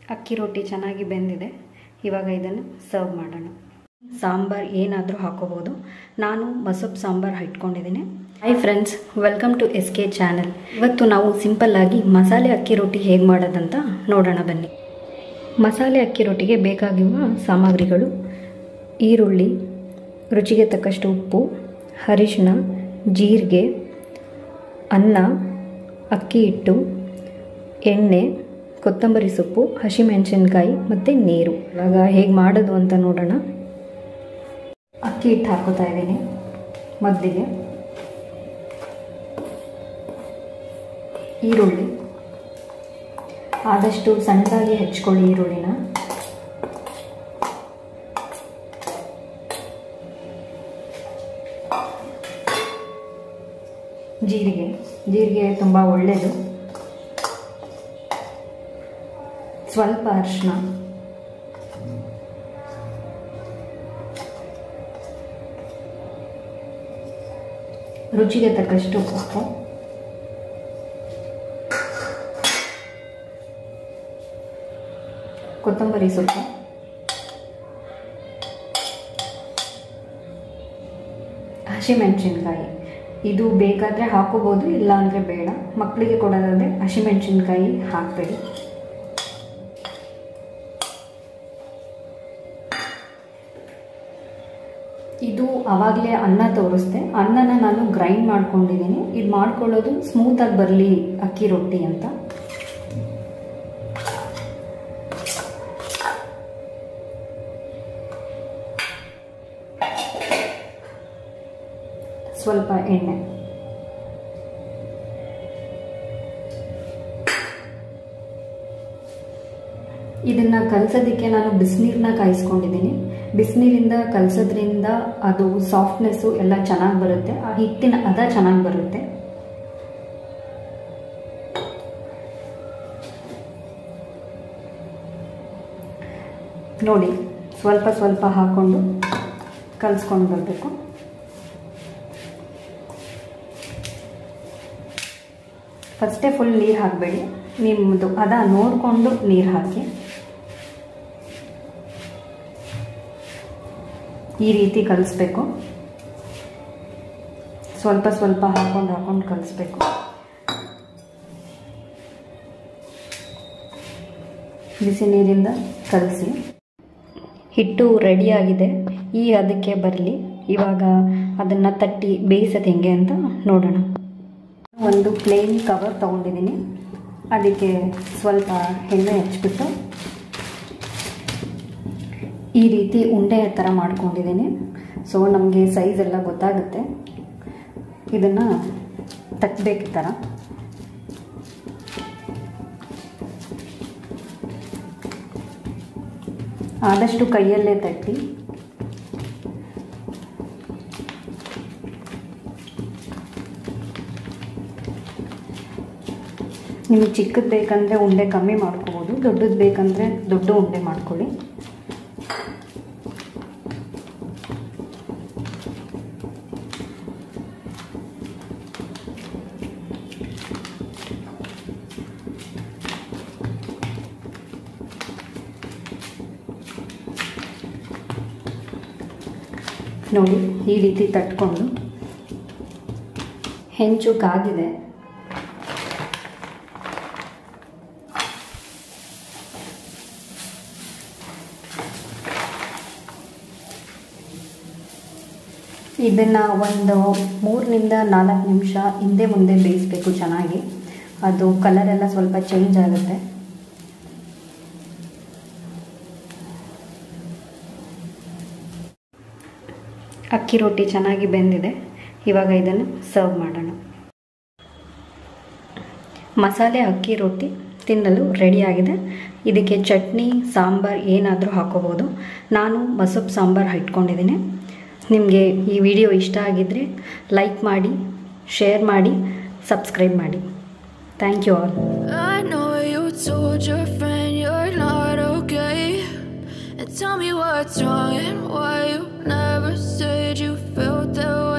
ಅಕ್ಕಿ ರೊಟ್ಟಿ ಚೆನ್ನಾಗಿ ಬೆಂದಿದೆ ಇವಾಗ ಇದನ್ನು ಸರ್ವ್ ಮಾಡೋಣ ಸಾಂಬಾರ್ ಏನಾದರೂ ಹಾಕೋಬೋದು ನಾನು ಮಸೊಪ್ಪು ಸಾಂಬಾರು ಇಟ್ಕೊಂಡಿದ್ದೀನಿ hi friends welcome to S K channel ಇವತ್ತು ನಾವು ಸಿಂಪಲ್ಲಾಗಿ ಮಸಾಲೆ ಅಕ್ಕಿ ರೊಟ್ಟಿ ಹೇಗೆ ಮಾಡೋದಂತ ನೋಡೋಣ ಬನ್ನಿ ಮಸಾಲೆ ಅಕ್ಕಿ ರೊಟ್ಟಿಗೆ ಬೇಕಾಗಿರುವ ಸಾಮಗ್ರಿಗಳು ಈರುಳ್ಳಿ ರುಚಿಗೆ ತಕ್ಕಷ್ಟು ಉಪ್ಪು ಅರಿಶಿನ ಜೀರಿಗೆ ಅನ್ನ ಅಕ್ಕಿ ಹಿಟ್ಟು ಎಣ್ಣೆ ಕೊತ್ತಂಬರಿ ಸೊಪ್ಪು ಹಸಿಮೆಣಸಿನ್ಕಾಯಿ ಮತ್ತು ನೀರು ಇವಾಗ ಹೇಗೆ ಮಾಡೋದು ಅಂತ ನೋಡೋಣ ಅಕ್ಕಿ ಹಿಟ್ಟು ಹಾಕೋತಾ ಇದ್ದೀನಿ ಮದ್ದಿಗೆ ಈರುಳ್ಳಿ ಆದಷ್ಟು ಸಣ್ಣದಾಗಿ ಹೆಚ್ಕೊಳ್ಳಿ ಈರುಳ್ಳಿನ ಜೀರಿಗೆ ಜೀರಿಗೆ ತುಂಬ ಒಳ್ಳೆಯದು ಸ್ವಲ್ಪ ಅರಿಶಿನ ರುಚಿಗೆ ತಕ್ಕಷ್ಟು ಉಪ್ಪು ಕೊತ್ತಂಬರಿ ಸೊಪ್ಪು ಹಸಿಮೆಣಸಿನ್ಕಾಯಿ ಇದು ಬೇಕಾದರೆ ಹಾಕೋಬೋದು ಇಲ್ಲ ಅಂದರೆ ಬೇಡ ಮಕ್ಕಳಿಗೆ ಕೊಡೋದಾದರೆ ಹಸಿಮೆಣಸಿನ್ಕಾಯಿ ಹಾಕಬೇಡಿ ಇದು ಆವಾಗಲೇ ಅನ್ನ ತೋರಿಸ್ದೆ ಅನ್ನನ ನಾನು ಗ್ರೈಂಡ್ ಮಾಡ್ಕೊಂಡಿದ್ದೀನಿ ಇದು ಮಾಡ್ಕೊಳ್ಳೋದು ಸ್ಮೂತಾಗಿ ಬರಲಿ ಅಕ್ಕಿ ರೊಟ್ಟಿ ಅಂತ ಸ್ವಲ್ಪ ಎಣ್ಣೆ ಇದನ್ನು ಕಲಸೋದಕ್ಕೆ ನಾನು ಬಿಸಿನೀರನ್ನ ಕಾಯಿಸ್ಕೊಂಡಿದ್ದೀನಿ ಬಿಸಿನೀರಿಂದ ಕಲಸೋದ್ರಿಂದ ಅದು ಸಾಫ್ಟ್ನೆಸ್ಸು ಎಲ್ಲ ಚೆನ್ನಾಗಿ ಬರುತ್ತೆ ಆ ಹಿಟ್ಟಿನ ಅದ ಚೆನ್ನಾಗಿ ಬರುತ್ತೆ ನೋಡಿ ಸ್ವಲ್ಪ ಸ್ವಲ್ಪ ಹಾಕ್ಕೊಂಡು ಕಲಿಸ್ಕೊಂಡು ಬರಬೇಕು ಫಸ್ಟೇ ಫುಲ್ ನೀರು ಹಾಕಬೇಡಿ ನಿಮ್ಮದು ಅದ ನೋಡಿಕೊಂಡು ನೀರು ಹಾಕಿ ಈ ರೀತಿ ಕಲಿಸ್ಬೇಕು ಸ್ವಲ್ಪ ಸ್ವಲ್ಪ ಹಾಕೊಂಡು ಹಾಕೊಂಡು ಕಲಿಸ್ಬೇಕು ಬಿಸಿ ನೀರಿಂದ ಕಲಸಿ ಹಿಟ್ಟು ರೆಡಿಯಾಗಿದೆ ಈ ಅದಕ್ಕೆ ಬರಲಿ ಇವಾಗ ಅದನ್ನು ತಟ್ಟಿ ಬೇಯಿಸೋದು ಹೆಂಗೆ ಅಂತ ನೋಡೋಣ ಒಂದು ಪ್ಲೇನ್ ಕವರ್ ತೊಗೊಂಡಿದ್ದೀನಿ ಅದಕ್ಕೆ ಸ್ವಲ್ಪ ಎಣ್ಣೆ ಹಚ್ಬಿಟ್ಟು ಈ ರೀತಿ ಉಂಡೆ ಥರ ಮಾಡ್ಕೊಂಡಿದ್ದೀನಿ ಸೊ ನಮಗೆ ಸೈಜ್ ಎಲ್ಲ ಗೊತ್ತಾಗುತ್ತೆ ಇದನ್ನು ತಟ್ಟಬೇಕು ಈ ಥರ ಆದಷ್ಟು ಕೈಯಲ್ಲೇ ತಟ್ಟಿ ನಿಮಗೆ ಚಿಕ್ಕದು ಬೇಕಂದರೆ ಉಂಡೆ ಕಮ್ಮಿ ಮಾಡ್ಕೋಬೋದು ದೊಡ್ಡದು ಬೇಕಂದರೆ ದೊಡ್ಡ ಉಂಡೆ ಮಾಡ್ಕೊಳ್ಳಿ ನೋಡಿ ಈ ರೀತಿ ತಟ್ಕೊಂಡು ಹೆಂಚು ಕಾದಿದೆ ಇದನ್ನು ಒಂದು ಮೂರರಿಂದ ನಾಲ್ಕು ನಿಮಿಷ ಹಿಂದೆ ಮುಂದೆ ಬೇಯಿಸಬೇಕು ಚೆನ್ನಾಗಿ ಅದು ಕಲರೆಲ್ಲ ಸ್ವಲ್ಪ ಚೇಂಜ್ ಆಗುತ್ತೆ ಅಕ್ಕಿ ರೊಟ್ಟಿ ಚೆನ್ನಾಗಿ ಬೆಂದಿದೆ ಇವಾಗ ಇದನ್ನು ಸರ್ವ್ ಮಾಡೋಣ ಮಸಾಲೆ ಅಕ್ಕಿ ರೊಟ್ಟಿ ತಿನ್ನಲು ರೆಡಿಯಾಗಿದೆ ಇದಕ್ಕೆ ಚಟ್ನಿ ಸಾಂಬಾರು ಏನಾದರೂ ಹಾಕೋಬೋದು ನಾನು ಮಸೊಪ್ಪು ಸಾಂಬಾರು ಇಟ್ಕೊಂಡಿದ್ದೀನಿ ನಿಮಗೆ ಈ ವಿಡಿಯೋ ಇಷ್ಟ ಆಗಿದ್ದರೆ ಲೈಕ್ ಮಾಡಿ ಶೇರ್ ಮಾಡಿ ಸಬ್ಸ್ಕ್ರೈಬ್ ಮಾಡಿ thank you all I know you told your friend you're not okay. And tell me what's wrong and why you never said you felt that way.